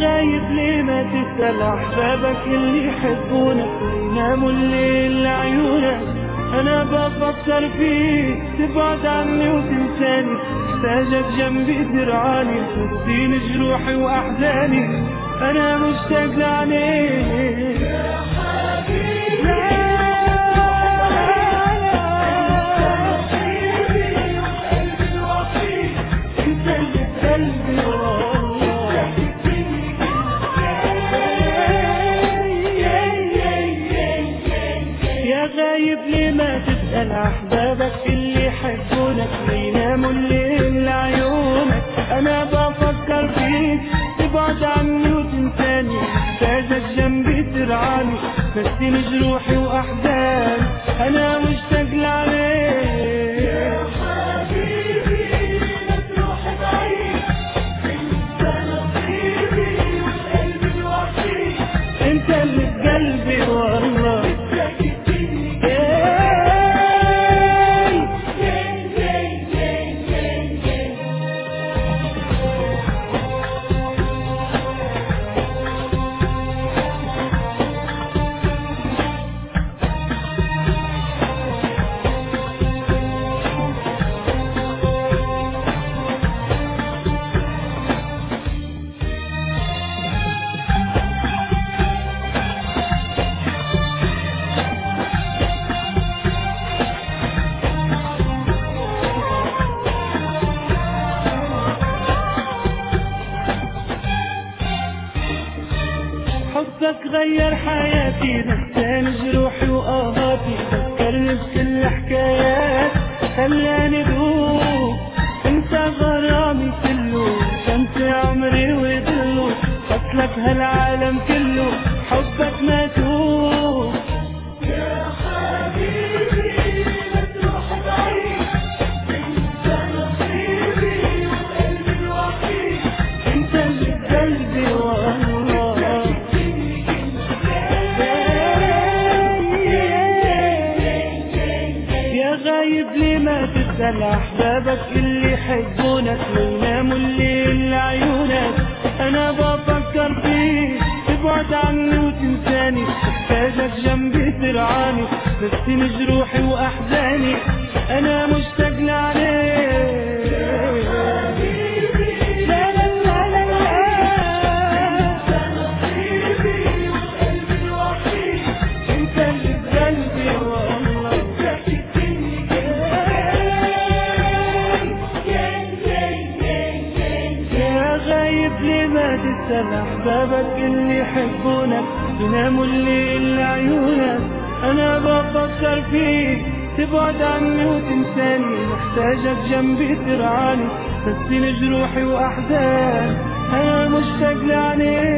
غايب ليه ما تسأل أحبابك اللي يحبونك ويناموا الليل لعيونك أنا بفكر فيك تبعد عني وتنساني محتاجك جنبي ترعاني تديني جروحي وأحزاني أنا مشتاق لعينيك انت اللي بقلبي والله يا غايب ليه ما تسأل أحبابك اللي يحبونك ويناموا الليل لعيونك أنا بفكر فيك تبعد عني وتنساني محتاجك جنبي ترعاني نسيني جروحي وأحزاني أنا مشتاق لعليك انت اللي بقلبي والله حبك غير حياتي نساني جروحي وآهاتي فكرني بكل حكايات خلاني دوب انت غرامي كله انت عمري وضله قتلك هالعالم كله حبك ماتوب انت اللي بقلبي والله يا غايب ليه ما تسأل أحبابك اللي يحبونك ويناموا الليل لعيونك أنا بفكر فيك تبعد عني وتنساني محتاجك جنبي ترعاني نسيني جروحي وأحزاني أنا مشتاق لعليك لا لا لا لا لا انت اللي بقلبي والله يا غايب ليه ما تسأل أحبابك اللي يحبونك يناموا الليل لعيونك أنا بفكر فيك تبعد عني وتنساني محتاجك جنبي ترعاني تسيني جروحي وأحزاني أنا مشتاق لعينيك